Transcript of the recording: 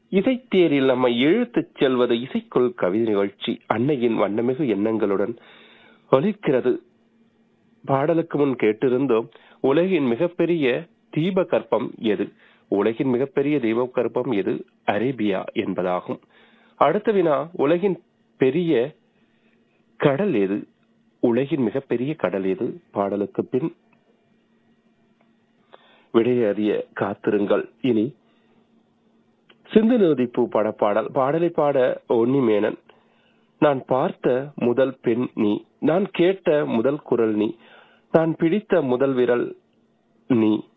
இசைத்தேரில் நம்மை இழுத்துச் செல்வது இசைக்குள் கவிதை நிகழ்ச்சி அன்னையின் வண்ணமிகு எண்ணங்களுடன் ஒலிக்கிறது பாடலுக்கு முன் கேட்டிருந்தோம் உலகின் மிகப்பெரிய தீப கற்பம் எது உலகின் மிகப்பெரிய தீப கற்பம் எது அரேபியா என்பதாகும் அடுத்த வினா உலகின் பெரிய கடல் எது உலகின் மிகப்பெரிய கடல் எது பாடலுக்கு பின் விடையறிய காத்திருங்கள் இனி சிந்து நதிப்பூ பட பாடல் பாடலை பாட ஒன்னிமேனன் நான் பார்த்த முதல் பெண் நீ நான் கேட்ட முதல் குரல் நீ நான் பிடித்த முதல் விரல் நீ